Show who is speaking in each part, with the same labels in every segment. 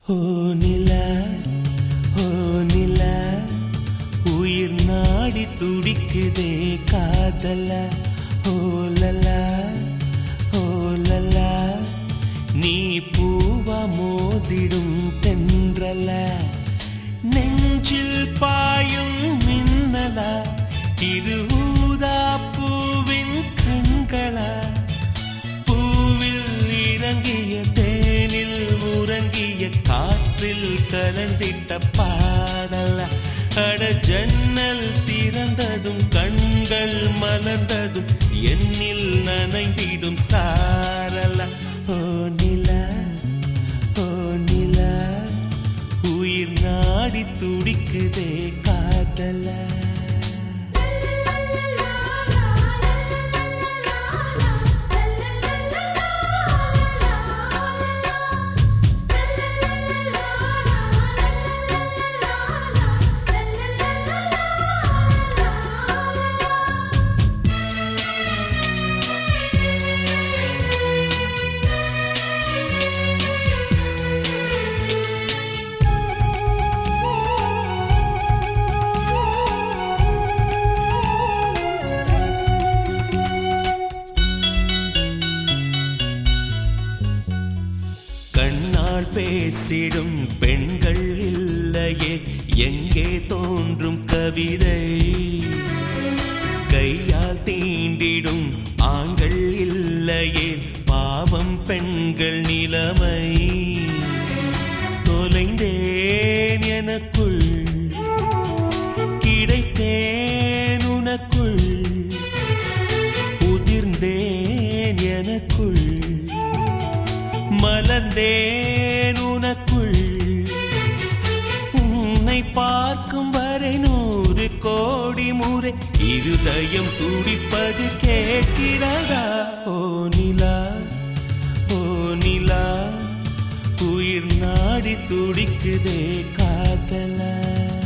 Speaker 1: ஓ நிலா ஓ நிலா உயிர் நாடி துடிக்குதே காதல ஓலலா ஓலலா நீ பூவா மோதிடும் தென்றல நெஞ்சில் பாயும் மின்னலா இரு ஊதா பூவின் கண்களா பூவில் இறங்கிய தேனில் உறங்கிய காற்றில் கலந்திட்ட பாடல அட ஜன்னல் திறந்ததும் கண்கள் மலர்ந்ததும் என்னில் நனைந்திடும் சாரல ஓ நிலா ஓ நிலா உயிர் நாடி துடிக்குதே காதல கண்ணால் பேசிடும் பெண்கள் இல்லையே எங்கே தோன்றும் கவிதை கையால் தீண்டிடும் ஆண்கள் இல்லையே பாவம் பெண்கள் நிலைமை தொலைந்தேன் எனக்குள் கிடைத்தேன் உனக்குள் உதிர்ந்தேன் எனக்குள் மலர்ந்தேன் உனக்குள் உன்னை பார்க்கும் வரை நூறு கோடி முறை இருதயம் துடிப்பது கேட்கிறதா ஓ நிலா ஓ நிலா உயிர் நாடி துடிக்குதே காதலா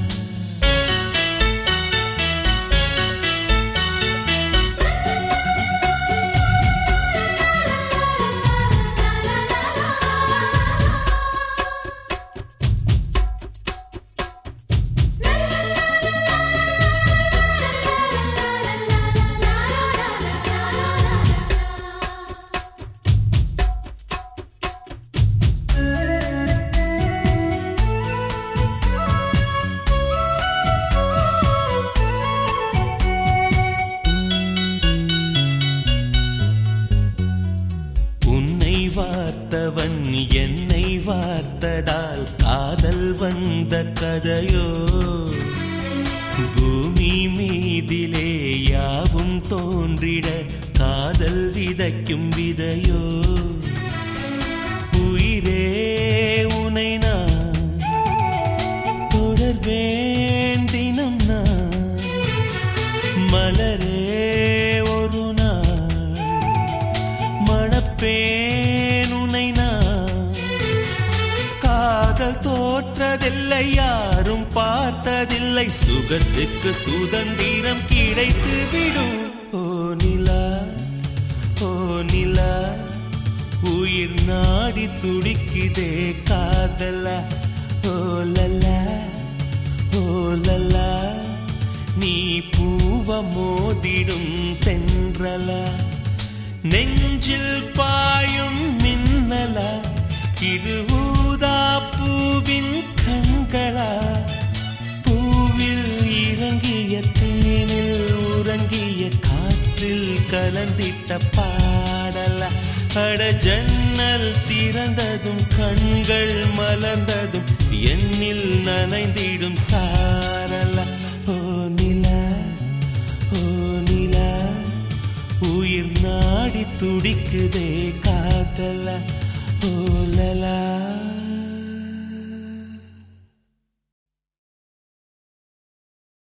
Speaker 1: உன்னை வார்த்தவன் என்னை வார்த்ததால் காதல் வந்த கதையோ பூமி மீதிலே யாவும் தோன்றிட காதல் விதைக்கும் விதையோ உயிரே உனை நான் தொடர்வேன் தினம் நான் மலரே ஒரு நாள் மணப்பேன் உன்னை நான் காதல் தோற்றதில்லை யாரும் பார்த்ததில்லை சுகத்துக்கு சுதந்திரம் கிடைத்து விடும் ஓ நிலா ஓ நிலா உயிர் நாடி துடிக்குதே காதலா ஓ லலா ஓ லலா நீ பூவ மோதிடும் தென்றலா நெஞ்சில் பாயும் மின்னலா இரு ஊதா பூவின் கண்களா பூவில் இறங்கிய தேனில் உறங்கிய காற்றில் கலந்திட்ட பாடலா அட ஜன்னல் திறந்ததும் கண்கள் மலர்ந்ததும் என்னில் நனைந்திடும் சாரலா ஓ நிலா ஓ நிலா உயிர் நாடி துடிக்குதே காதலா ஓ